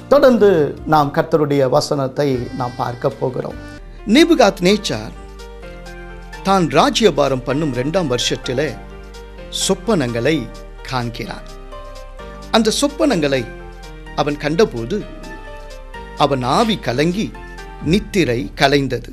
தொடர்ந்து நாம் கர்த்தருடைய வசனத்தை நாம் பார்க்க போகிறோம் நேபுகாத் நேச்சார் தான் ராஜ்யபாரம் பண்ணும் ரெண்டாம் வருஷத்தில் சொப்பனங்களை காண்கிறான் அந்த சொப்பனங்களை அவன் கண்டபோது அவன் ஆவி கலங்கி நித்திரை கலைந்தது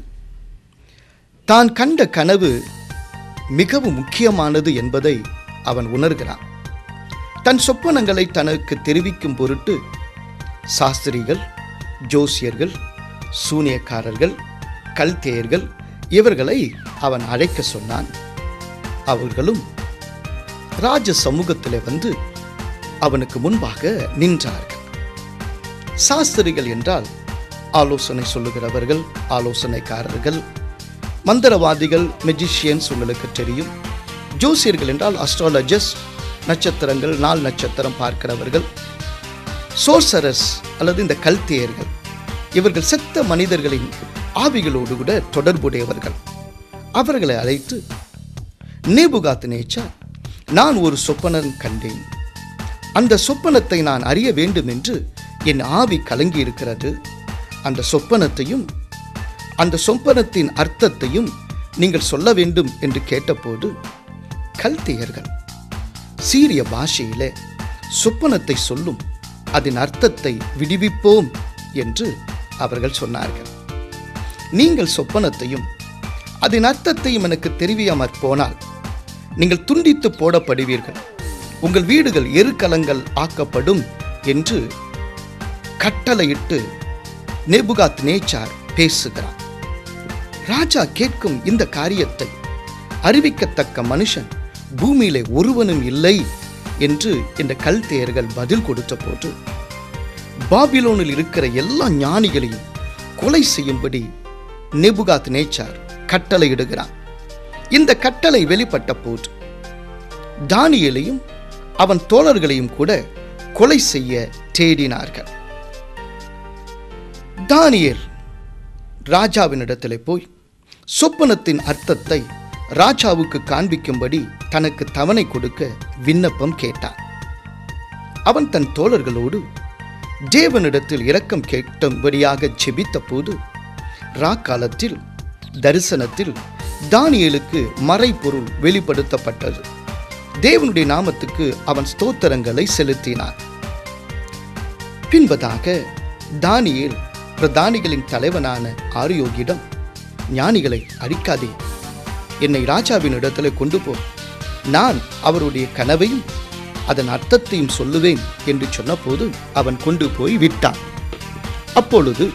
தான் கண்ட கனவு மிகவும் முக்கியமானது என்பதை அவன் உணர்கிறான் தன் சொப்பனங்களை தனக்கு தெரிவிக்கும் பொருட்டு சாஸ்திரிகள் ஜோசியர்கள் சூனியக்காரர்கள் கல்தேயர்கள் இவர்களை அவன் அழைக்க சொன்னான் அவர்களும் ராஜ சமூகத்தில் வந்து அவனுக்கு முன்பாக நின்றார்கள் சாஸ்திரிகள் என்றால் ஆலோசனை சொல்லுகிறவர்கள் ஆலோசனைக்காரர்கள் மந்திரவாதிகள் மெஜிஷியன்ஸ் உங்களுக்கு தெரியும் ஜோசியர்கள் என்றால் அஸ்ட்ராலஜர்ஸ் நட்சத்திரங்கள் நாள் நட்சத்திரம் பார்க்கிறவர்கள் சோர்சரஸ் அல்லது இந்த கல்தியர்கள் இவர்கள் செத்த மனிதர்களின் ஆவிகளோடு கூட தொடர்புடையவர்கள் அவர்களை அழைத்து நேபுகாத் நேச்சா நான் ஒரு சொப்பனம் கண்டேன் அந்த சொப்பனத்தை நான் அறிய வேண்டும் என்று என் ஆவி கலங்கி இருக்கிறது அந்த சொப்பனத்தையும் அந்த சொப்பனத்தின் அர்த்தத்தையும் நீங்கள் சொல்ல வேண்டும் என்று கேட்டபோது கல்தியர்கள் சீரிய பாஷையிலே சொப்பனத்தை சொல்லும் அதன் அர்த்தத்தை விடுவிப்போம் என்று அவர்கள் சொன்னார்கள் நீங்கள் சொப்பனத்தையும் அதன் அர்த்தத்தையும் எனக்கு தெரிவியாமற் போனால் நீங்கள் துண்டித்து போடப்படுவீர்கள் உங்கள் வீடுகள் எருக்கலங்கள் ஆக்கப்படும் என்று கட்டளையிட்டு நெபுகாத் நேச்சார் பேசுகிறார் ராஜா கேட்கும் இந்த காரியத்தை அறிவிக்கத்தக்க மனுஷன் பூமியிலே ஒருவனும் இல்லை என்று இந்த கல்தேயர்கள் பதில் கொடுத்த போது பாபிலோனில் இருக்கிற எல்லா ஞானிகளையும் கொலை செய்யும்படி நெபுகாத் நேச்சார் கட்டளையிடுகிறான் இந்த கட்டளை வெளிப்பட்ட போது தானியலையும் அவன் தோழர்களையும் கூட கொலை செய்ய தேடினார்கள் தானியேல் ராஜாவினிடத்திலே போய் சொப்பனத்தின் அர்த்தத்தை ராஜாவுக்கு காண்பிக்கும்படி தனக்கு தவணை கொடுக்க விண்ணப்பம் கேட்டான் அவன் தன் தோழர்களோடு தேவனிடத்தில் இரக்கம் கேட்டும்படியாக ஜெபித்த போது ராக்காலத்தில் தரிசனத்தில் தானியேலுக்கு மறைபொருள் வெளிப்படுத்தப்பட்டது தேவனுடைய நாமத்துக்கு அவன் ஸ்தோத்திரங்களை செலுத்தினான் பின்பதாக தானியேல் பிரதானிகளின் தலைவனான ஆரியோகிடம் ஞானிகளை அடிக்காதே என்னை ராஜாவின் இடத்துல கொண்டு போ நான் அவருடைய கனவையும் அதன் அர்த்தத்தையும் சொல்லுவேன் என்று சொன்னபோது அவன் கொண்டு போய் விட்டான் அப்பொழுது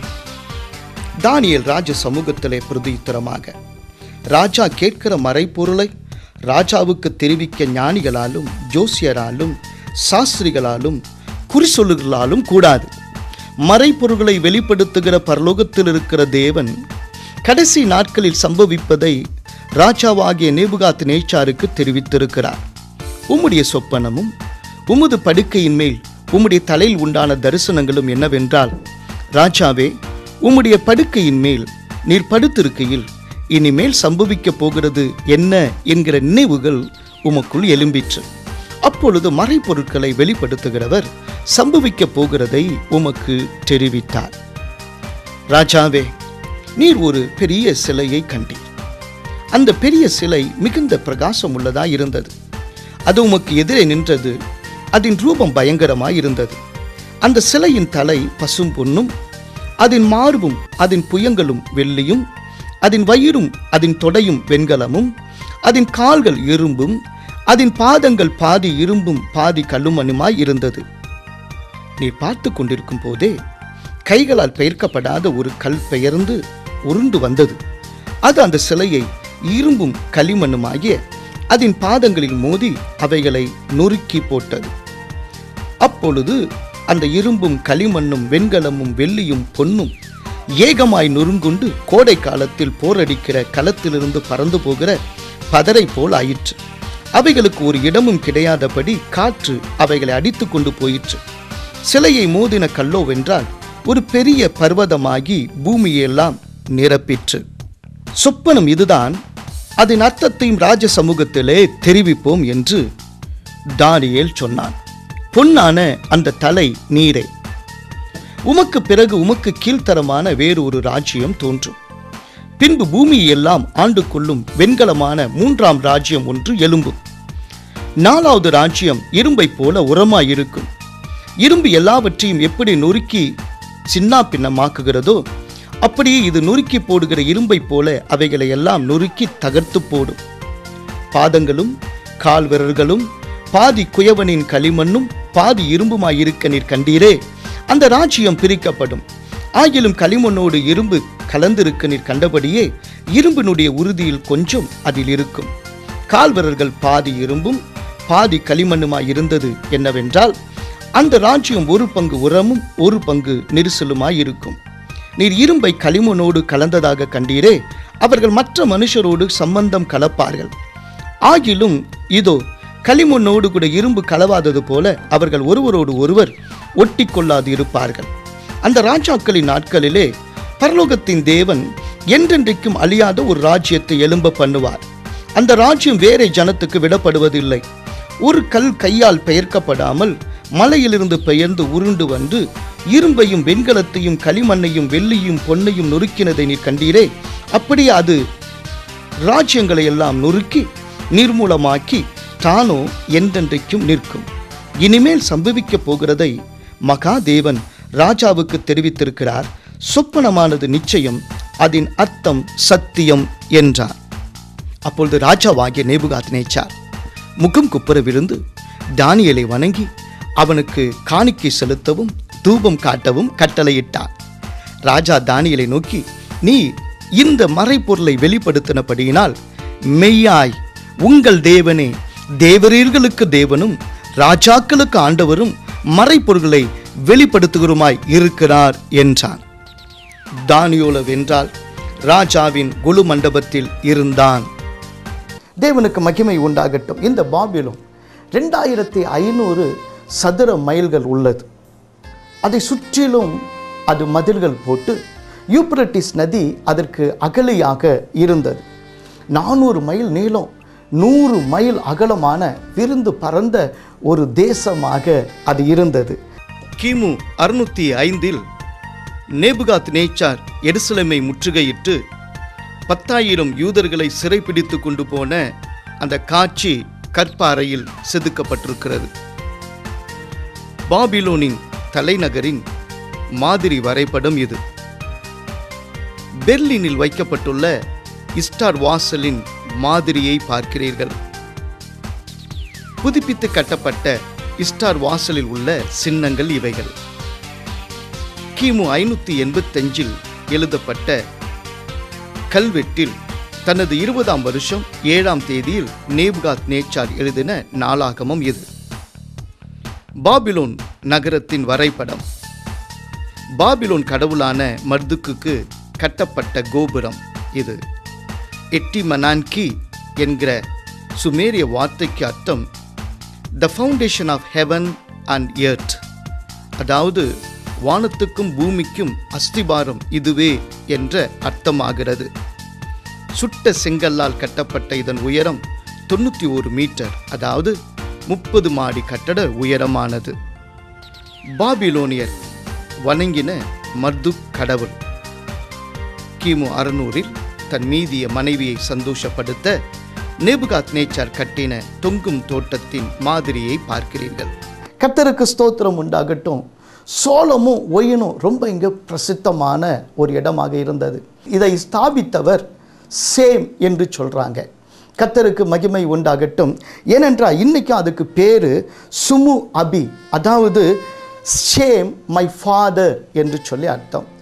தானியேல் ராஜ சமூகத்திலே பிரதியுத்தரமாக ராஜா கேட்கிற மறைப்பொருளை ராஜாவுக்கு தெரிவிக்க ஞானிகளாலும் ஜோசியராலும் சாஸ்திரிகளாலும் குறிசொல்லுகளாலும் கூடாது மறைப்பொருள்களை வெளிப்படுத்துகிற பரலோகத்தில் இருக்கிற தேவன் கடைசி நாட்களில் சம்பவிப்பதை ராஜாவாகிய நேபுகாத் நேச்சாருக்கு தெரிவித்திருக்கிறார் உம்முடைய சொப்பனமும் உமது படுக்கையின் மேல் உம்முடைய தலையில் உண்டான தரிசனங்களும் என்னவென்றால் ராஜாவே உம்முடைய படுக்கையின் மேல் நீர் படுத்திருக்கையில் இனிமேல் சம்பவிக்கப் போகிறது என்ன என்கிற நினைவுகள் உமக்குள் எழும்பிற்று அப்பொழுது மறைப்பொருட்களை வெளிப்படுத்துகிறவர் சம்பவிக்கப் போகிறதை உமக்கு தெரிவித்தார் ராஜாவே நீர் ஒரு பெரிய சிலையை கண்டீர் அந்த பெரிய சிலை மிகுந்த பிரகாசம் உள்ளதாய் இருந்தது அது உமக்கு எதிரே நின்றது அதன் ரூபம் பயங்கரமாய் இருந்தது அந்த சிலையின் தலை பசும் பொன்னும் அதன் மார்பும் அதன் புயங்களும் வெள்ளியும் அதன் வயிறும் அதன் தொடையும் வெண்கலமும் அதன் கால்கள் இரும்பும் அதன் பாதங்கள் பாதி இரும்பும் பாதி கல்லுமனுமாய் இருந்தது நீ பார்த்து கொண்டிருக்கும் போதே கைகளால் பெயர்க்கப்படாத ஒரு கல் பெயர்ந்து உருண்டு வந்தது அது அந்த சிலையை இரும்பும் களிமண்ணுமாகிய அதன் பாதங்களில் மோதி அவைகளை நொறுக்கி போட்டது அப்பொழுது அந்த இரும்பும் களிமண்ணும் வெண்கலமும் வெள்ளியும் பொன்னும் ஏகமாய் நொறுங்குண்டு கோடை காலத்தில் போரடிக்கிற களத்திலிருந்து பறந்து போகிற பதரை போல் ஆயிற்று அவைகளுக்கு ஒரு இடமும் கிடையாதபடி காற்று அவைகளை அடித்து கொண்டு போயிற்று சிலையை மோதின கல்லோவென்றால் ஒரு பெரிய பர்வதமாகி பூமியெல்லாம் நிரப்பிற்று சொப்பனம் இதுதான் அதன் அர்த்தத்தையும் ராஜ சமூகத்திலே தெரிவிப்போம் என்று தானியேல் சொன்னான் பொன்னான அந்த தலை நீரே உமக்கு பிறகு உமக்கு கீழ்த்தரமான வேறு ஒரு ராஜ்யம் தோன்றும் பின்பு பூமியை எல்லாம் ஆண்டு கொள்ளும் வெண்கலமான மூன்றாம் ராஜ்யம் ஒன்று எழும்பும் நாலாவது ராஜ்யம் இரும்பைப் போல உரமாயிருக்கும் இரும்பு எல்லாவற்றையும் எப்படி நொறுக்கி சின்னா பின்னமாக்குகிறதோ அப்படியே இது நொறுக்கி போடுகிற இரும்பைப் போல அவைகளை எல்லாம் நொறுக்கி தகர்த்து போடும் பாதங்களும் கால் விரல்களும் பாதி குயவனின் களிமண்ணும் பாதி இரும்புமாயிருக்க நீர் கண்டீரே அந்த ராஜ்யம் பிரிக்கப்படும் ஆகிலும் களிமண்ணோடு இரும்பு கலந்திருக்க நீர் கண்டபடியே இரும்பினுடைய உறுதியில் கொஞ்சம் அதில் இருக்கும் கால் விரல்கள் பாதி இரும்பும் பாதி களிமண்ணுமாய் இருந்தது என்னவென்றால் அந்த ராஜ்யம் ஒரு பங்கு உரமும் ஒரு பங்கு நெரிசலுமாய் இருக்கும் நீர் இரும்பை களிமண்ணோடு கலந்ததாக கண்டீரே அவர்கள் மற்ற மனுஷரோடு சம்பந்தம் கலப்பார்கள் ஆகிலும் இதோ களிமண்ணோடு கூட இரும்பு கலவாதது போல அவர்கள் ஒருவரோடு ஒருவர் ஒட்டி கொள்ளாது இருப்பார்கள் அந்த ராஜாக்களின் நாட்களிலே பரலோகத்தின் தேவன் என்றென்றைக்கும் அழியாத ஒரு ராஜ்யத்தை எழும்ப பண்ணுவார் அந்த ராஜ்யம் வேறே ஜனத்துக்கு விடப்படுவதில்லை ஒரு கல் கையால் பெயர்க்கப்படாமல் மலையிலிருந்து பெயர்ந்து உருண்டு வந்து இரும்பையும் வெண்கலத்தையும் களிமண்ணையும் வெள்ளியும் பொன்னையும் நொறுக்கினதை நீர் கண்டீரே அப்படியே அது ராஜ்யங்களை எல்லாம் நொறுக்கி நிர்மூலமாக்கி தானோ என்றென்றைக்கும் நிற்கும் இனிமேல் சம்பவிக்கப் போகிறதை மகாதேவன் ராஜாவுக்கு தெரிவித்திருக்கிறார் சொப்பனமானது நிச்சயம் அதன் அர்த்தம் சத்தியம் என்றார் அப்பொழுது ராஜாவாகிய நேபுகாத் நேச்சார் முகம் குப்புற விழுந்து தானியலை வணங்கி அவனுக்கு காணிக்கை செலுத்தவும் தூபம் காட்டவும் கட்டளையிட்டார் ராஜா தானியலை நோக்கி நீ இந்த மறைப்பொருளை வெளிப்படுத்தினபடியினால் மெய்யாய் உங்கள் தேவனே தேவரீர்களுக்கு தேவனும் ராஜாக்களுக்கு ஆண்டவரும் மறைப்பொருள்களை வெளிப்படுத்துகிறோமாய் இருக்கிறார் என்றான் தானியோல வென்றால் ராஜாவின் குழு மண்டபத்தில் இருந்தான் தேவனுக்கு மகிமை உண்டாகட்டும் இந்த பாபிலும் ரெண்டாயிரத்தி ஐநூறு சதுர மைல்கள் உள்ளது அதை சுற்றிலும் அது மதில்கள் போட்டு யூப்ரட்டிஸ் நதி அதற்கு அகலியாக இருந்தது நானூறு மைல் நீளம் நூறு மைல் அகலமான விருந்து பறந்த ஒரு தேசமாக அது இருந்தது கிமு அறுநூத்தி ஐந்தில் நேபுகாத் நேச்சார் எருசலேமை முற்றுகையிட்டு பத்தாயிரம் யூதர்களை சிறைப்பிடித்து கொண்டு போன அந்த காட்சி கற்பாறையில் செதுக்கப்பட்டிருக்கிறது பாபிலோனின் தலைநகரின் மாதிரி வரைபடம் இது பெர்லினில் வைக்கப்பட்டுள்ள இஸ்டார் வாசலின் மாதிரியை பார்க்கிறீர்கள் புதுப்பித்து கட்டப்பட்ட இஸ்டார் வாசலில் உள்ள சின்னங்கள் இவைகள் கிமு ஐநூத்தி எண்பத்தஞ்சில் எழுதப்பட்ட கல்வெட்டில் தனது இருபதாம் வருஷம் ஏழாம் தேதியில் நேபுகாத் நேச்சார் எழுதின நாளாகமம் இது பாபிலோன் நகரத்தின் வரைபடம் பாபிலோன் கடவுளான மர்துக்குக்கு கட்டப்பட்ட கோபுரம் இது எட்டி மனான்கி என்கிற சுமேரிய வார்த்தைக்கு அர்த்தம் the foundation of heaven and earth அதாவது வானத்துக்கும் பூமிக்கும் அஸ்திபாரம் இதுவே என்ற அர்த்தமாகிறது சுட்ட செங்கல்லால் கட்டப்பட்ட இதன் உயரம் தொண்ணூற்றி ஒரு மீட்டர் அதாவது முப்பது மாடி கட்டட உயரமானது பாபிலோனியர் வணங்கின மர்துக் கடவுள் கிமு அறுநூறில் தன் மீதிய மனைவியை சந்தோஷப்படுத்த நேபுகாத் நேச்சார் கட்டின தொங்கும் தோட்டத்தின் மாதிரியை பார்க்கிறீர்கள் கர்த்தருக்கு ஸ்தோத்திரம் உண்டாகட்டும் சோளமும் ஒயினும் ரொம்ப இங்கே பிரசித்தமான ஒரு இடமாக இருந்தது இதை ஸ்தாபித்தவர் சேம் என்று சொல்கிறாங்க கர்த்தருக்கு மகிமை உண்டாகட்டும் ஏனென்றால் இன்னைக்கும் அதுக்கு பேர் சுமு அபி அதாவது சேம் மை ஃபாதர் என்று சொல்லி அர்த்தம்